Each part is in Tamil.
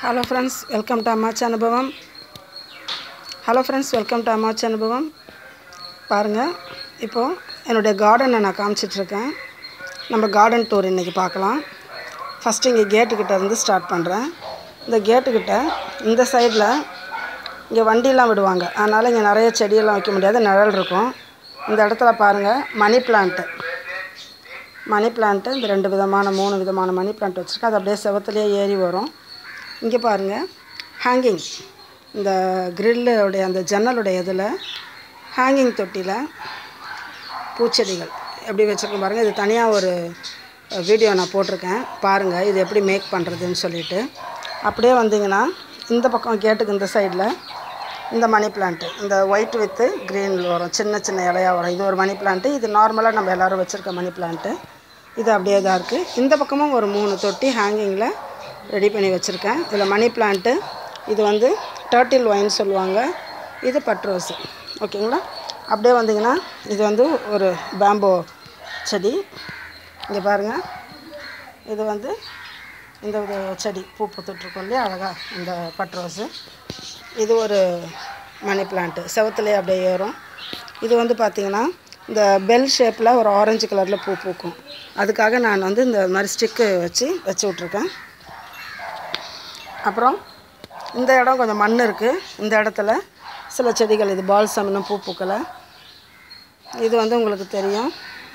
ஹலோ ஃப்ரெண்ட்ஸ் வெல்கம் டு அம்மாச்சி அனுபவம் ஹலோ ஃப்ரெண்ட்ஸ் வெல்கம் டு அம்மாச்சி அனுபவம் பாருங்கள் இப்போது என்னுடைய கார்டனை நான் காமிச்சிட்ருக்கேன் நம்ம கார்டன் டூர் இன்றைக்கி பார்க்கலாம் ஃபஸ்ட்டு இங்கே கேட்டுக்கிட்ட இருந்து ஸ்டார்ட் பண்ணுறேன் இந்த கேட்டுக்கிட்ட இந்த சைடில் இங்கே வண்டிலாம் விடுவாங்க அதனால் இங்கே நிறைய செடியெல்லாம் வைக்க முடியாது நிழல் இருக்கும் இந்த இடத்துல பாருங்கள் மணி பிளான்ட்டு மணி பிளான்ட்டு இந்த ரெண்டு விதமான மூணு விதமான மணி பிளான்ட் வச்சுருக்கேன் அது அப்படியே செவத்துலேயே ஏறி வரும் இங்கே பாருங்கள் ஹேங்கிங் இந்த கிரில்லுடைய அந்த ஜன்னலுடைய இதில் ஹேங்கிங் தொட்டியில் பூச்செடிகள் எப்படி வச்சுருக்கேன் பாருங்கள் இது தனியாக ஒரு வீடியோ நான் போட்டிருக்கேன் பாருங்கள் இது எப்படி மேக் பண்ணுறதுன்னு சொல்லிட்டு அப்படியே வந்தீங்கன்னா இந்த பக்கம் கேட்டுக்கு இந்த சைடில் இந்த மணி பிளான்ட்டு இந்த ஒயிட் வித்து க்ரீனில் வரும் சின்ன சின்ன இலையா வரும் இது ஒரு மணி பிளான்ட்டு இது நார்மலாக நம்ம எல்லோரும் வச்சுருக்க மணி பிளான்ட்டு இது அப்படியே தான் இருக்குது இந்த பக்கமும் ஒரு மூணு தொட்டி ஹேங்கிங்கில் ரெடி பண்ணி வச்சுருக்கேன் இதில் மணி பிளான்ட்டு இது வந்து டர்ட்டில் ஒயின் சொல்லுவாங்க இது பட்ரோஸு ஓகேங்களா அப்படியே வந்தீங்கன்னா இது வந்து ஒரு பேம்போ செடி இங்கே பாருங்கள் இது வந்து இந்த ஒரு செடி பூ பூத்துட்ருக்கோம் இல்லையா அழகாக இந்த பட்ரோஸு இது ஒரு மணி பிளான்ட்டு செவத்துலேயே அப்படியே ஏறும் இது வந்து பார்த்திங்கன்னா இந்த பெல் ஷேப்பில் ஒரு ஆரஞ்சு கலரில் பூ பூக்கும் அதுக்காக நான் வந்து இந்த மாதிரி ஸ்டிக்கு வச்சு வச்சு விட்ருக்கேன் அப்புறம் இந்த இடம் கொஞ்சம் மண் இருக்குது இந்த இடத்துல சில செடிகள் இது பால்சம் இன்னும் பூ பூக்கலை இது வந்து உங்களுக்கு தெரியும்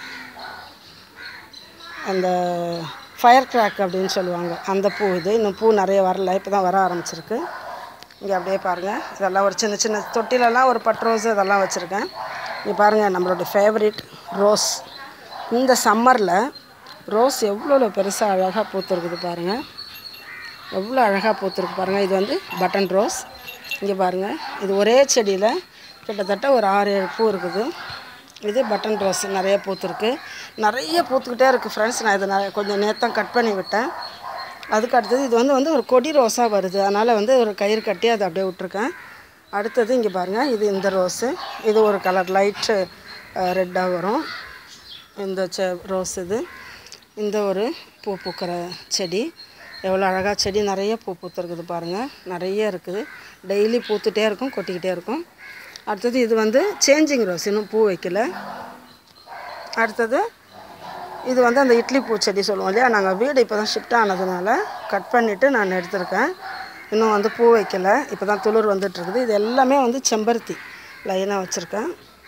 அந்த ஃபயர் கிராக் அப்படின்னு சொல்லுவாங்க அந்த பூ இது இன்னும் பூ நிறைய வரல இப்போ தான் வர ஆரம்பிச்சிருக்கு இங்கே அப்படியே பாருங்கள் இதெல்லாம் ஒரு சின்ன சின்ன தொட்டிலெல்லாம் ஒரு பட் ரோஸ் இதெல்லாம் வச்சுருக்கேன் இங்கே பாருங்கள் நம்மளோட ஃபேவரட் ரோஸ் இந்த சம்மரில் ரோஸ் எவ்வளோ பெருசாக அழகாக பூத்துருக்குது பாருங்கள் எவ்வளோ அழகாக பூத்துருக்கு பாருங்கள் இது வந்து பட்டன் ரோஸ் இங்கே பாருங்கள் இது ஒரே செடியில் கிட்டத்தட்ட ஒரு ஆறு ஏழு பூ இருக்குது இது பட்டன் ரோஸ் நிறைய பூத்துருக்கு நிறைய பூத்துக்கிட்டே இருக்குது ஃப்ரெண்ட்ஸ் நான் இதை நான் கொஞ்சம் நேரத்தான் கட் பண்ணி விட்டேன் அதுக்கு அடுத்தது இது வந்து வந்து ஒரு கொடி ரோஸாக வருது அதனால் வந்து ஒரு கயிறு கட்டி அதை அப்படியே விட்ருக்கேன் அடுத்தது இங்கே பாருங்கள் இது இந்த ரோஸு இது ஒரு கலர் லைட்டு ரெட்டாக வரும் இந்த செ ரோஸ் இது இந்த ஒரு பூ பூக்கிற செடி எவ்வளோ அழகாக செடி நிறைய பூ பூத்துருக்குது பாருங்கள் நிறைய இருக்குது டெய்லி பூத்துட்டே இருக்கும் கொட்டிக்கிட்டே இருக்கும் அடுத்தது இது வந்து சேஞ்சிங் ரோஸ் இன்னும் பூ வைக்கல அடுத்தது இது வந்து அந்த இட்லி பூச்செடி சொல்லுவோம் இல்லையா நாங்கள் வீடு இப்போ தான் ஷிஃப்ட் ஆனதுனால கட் பண்ணிவிட்டு நான் எடுத்திருக்கேன் இன்னும் வந்து பூ வைக்கல இப்போ தான் துளிர் வந்துட்டுருக்குது இது எல்லாமே வந்து செம்பருத்தி லைனாக வச்சுருக்கேன்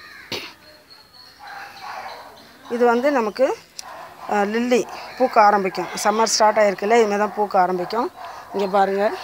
இது வந்து நமக்கு லில்லி பூக்க ஆரம்பிக்கும் சம்மர் ஸ்டார்ட் ஆகிருக்குல்ல இதுமாதிரி தான் பூக்க ஆரம்பிக்கும் இங்கே பாருங்கள்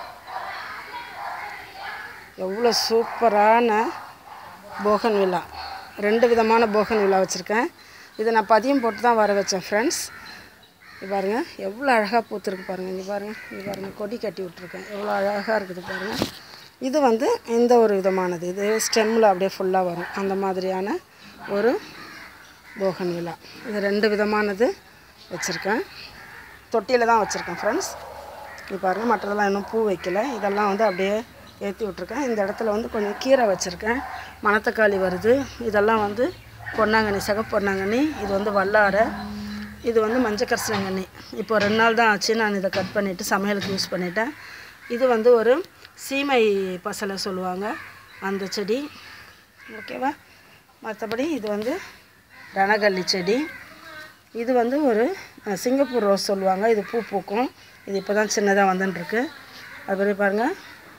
எவ்வளோ சூப்பரான போகன் விழா ரெண்டு விதமான போகன் விழா வச்சுருக்கேன் இதை நான் பதியம் போட்டு தான் வர வச்சேன் ஃப்ரெண்ட்ஸ் இது பாருங்கள் எவ்வளோ அழகாக பூத்துருக்கு பாருங்கள் இங்கே பாருங்கள் இங்கே பாருங்கள் கொடி கட்டி விட்ருக்கேன் எவ்வளோ அழகாக இருக்குது பாருங்கள் இது வந்து இந்த ஒரு விதமானது இது ஸ்டெம்மில் அப்படியே ஃபுல்லாக வரும் அந்த மாதிரியான ஒரு போகன் விழா இது ரெண்டு விதமானது வச்சுருக்கேன் தொட்டியில் தான் வச்சுருக்கேன் ஃப்ரெண்ட்ஸ் இது பாருங்கள் மற்றதெல்லாம் இன்னும் பூ வைக்கல இதெல்லாம் வந்து அப்படியே ஏற்றி விட்ருக்கேன் இந்த இடத்துல வந்து கொஞ்சம் கீரை வச்சுருக்கேன் மணத்தக்காளி வருது இதெல்லாம் வந்து பொன்னாங்கண்ணி சிகப்பு பொன்னாங்கண்ணி இது வந்து வல்லாரை இது வந்து மஞ்சள் கரிசலங்கண்ணி இப்போ ரெண்டு நாள் தான் ஆச்சு நான் இதை கட் பண்ணிவிட்டு சமையலுக்கு யூஸ் பண்ணிட்டேன் இது வந்து ஒரு சீமை பசலை சொல்லுவாங்க அந்த செடி ஓகேவா மற்றபடி இது வந்து ரணகல்லி செடி இது வந்து ஒரு சிங்கப்பூர் ரோஸ் சொல்லுவாங்க இது பூ பூக்கும் இது இப்போ தான் சின்னதாக வந்துட்டுருக்கு அதுபடி பாருங்கள்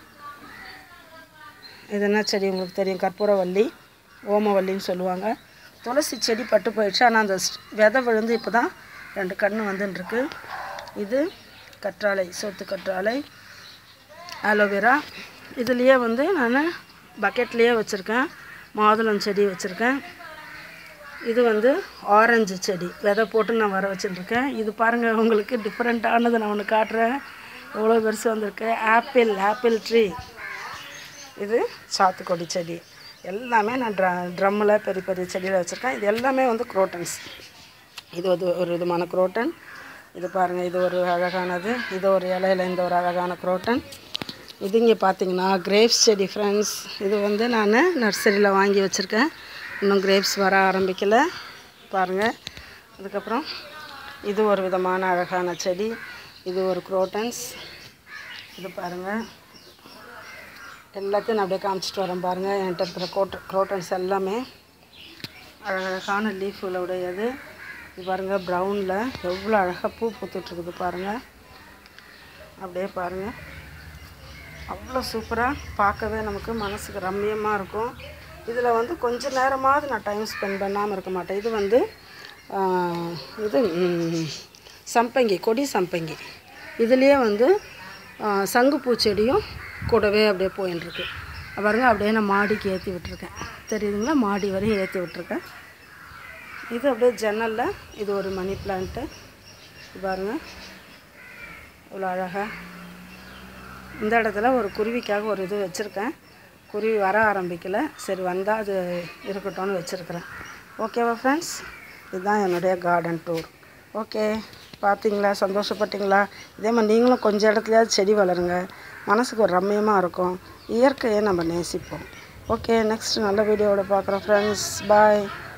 இது என்ன செடி உங்களுக்கு தெரியும் கற்பூரவல்லி ஓமவல்லின்னு சொல்லுவாங்க துளசி செடி பட்டு போயிடுச்சு ஆனால் அந்த விதை விழுந்து இப்போ தான் ரெண்டு கன்று வந்துட்டுருக்கு இது கற்றாழை சோத்து கற்றாழை ஆலோவேரா இதுலேயே வந்து நான் பக்கெட்லேயே வச்சுருக்கேன் மாதுளம் செடி வச்சுருக்கேன் இது வந்து ஆரஞ்சு செடி விதை போட்டு நான் வர வச்சுட்டுருக்கேன் இது பாருங்கள் உங்களுக்கு டிஃப்ரெண்ட்டானது நான் ஒன்று காட்டுறேன் எவ்வளோ பெருசு வந்திருக்கு ஆப்பிள் ஆப்பிள் ட்ரீ இது சாத்துக்கொடி செடி எல்லாமே நான் ட்ர ட்ரம்மில் பெரிய பெரிய செடியில் வச்சுருக்கேன் இது எல்லாமே வந்து குரோட்டன்ஸ் இது ஒரு ஒரு விதமான குரோட்டன் இது பாருங்கள் இது ஒரு அழகானது இது ஒரு இலையில இந்த ஒரு அழகான குரோட்டன் இது இங்கே பார்த்தீங்கன்னா கிரேப்ஸ் செடி ஃப்ரெண்ட்ஸ் இது வந்து நான் நர்சரியில் வாங்கி வச்சுருக்கேன் இன்னும் கிரேப்ஸ் வர ஆரம்பிக்கலை பாருங்கள் அதுக்கப்புறம் இது ஒரு விதமான அழகான செடி இது ஒரு குரோட்டன்ஸ் இது பாருங்கள் எல்லாத்தையும் நான் அப்படியே காமிச்சிட்டு வரேன் பாருங்கள் என்கிட்ட இருக்கிற கோட் க்ரோட்டன்ஸ் எல்லாமே அழகழகான லீஃபில் உடையது இது பாருங்கள் ப்ரௌனில் எவ்வளோ அழகாக பூ பூத்துட்ருக்குது பாருங்கள் அப்படியே பாருங்கள் அவ்வளோ சூப்பராக பார்க்கவே நமக்கு மனசுக்கு ரம்மியமாக இருக்கும் இதில் வந்து கொஞ்ச நேரமாவது நான் டைம் ஸ்பெண்ட் பண்ணாமல் இருக்க மாட்டேன் இது வந்து ஆஹ், இது ம், சம்பங்கி கொடி சம்பங்கி இதுலேயே வந்து ஆஹ், சங்குப்பூ செடியும் கூடவே அப்படியே போயின்னு இருக்கு பாருங்க அப்படியே நான் மாடிக்கு ஏற்றி விட்டுருக்கேன் தெரியுதுங்களா மாடி வரையும் ஏற்றி விட்டுருக்கேன் இது அப்படியே ஜன்னலில் இது ஒரு மணி பிளான்ட்டு பாருங்க இவ்வளோ அழகாக இந்த இடத்துல ஒரு குருவிக்காக ஒரு இது வச்சுருக்கேன் குருவி வர ஆரம்பிக்கலை சரி வந்தால் அது இருக்கட்டும்னு வச்சுருக்கிறேன் ஓகேவா ஃப்ரெண்ட்ஸ் இதுதான் என்னுடைய கார்டன் டூர் ஓகே பார்த்தீங்களா சந்தோஷப்பட்டீங்களா இதே மாதிரி நீங்களும் கொஞ்சம் இடத்துலையாவது செடி வளருங்க மனசுக்கு ஒரு ரம்மியமாக இருக்கும் இயற்கையை நம்ம நேசிப்போம் ஓகே நெக்ஸ்ட் நல்ல வீடியோவோட பார்க்குறோம் ஃப்ரெண்ட்ஸ் பாய்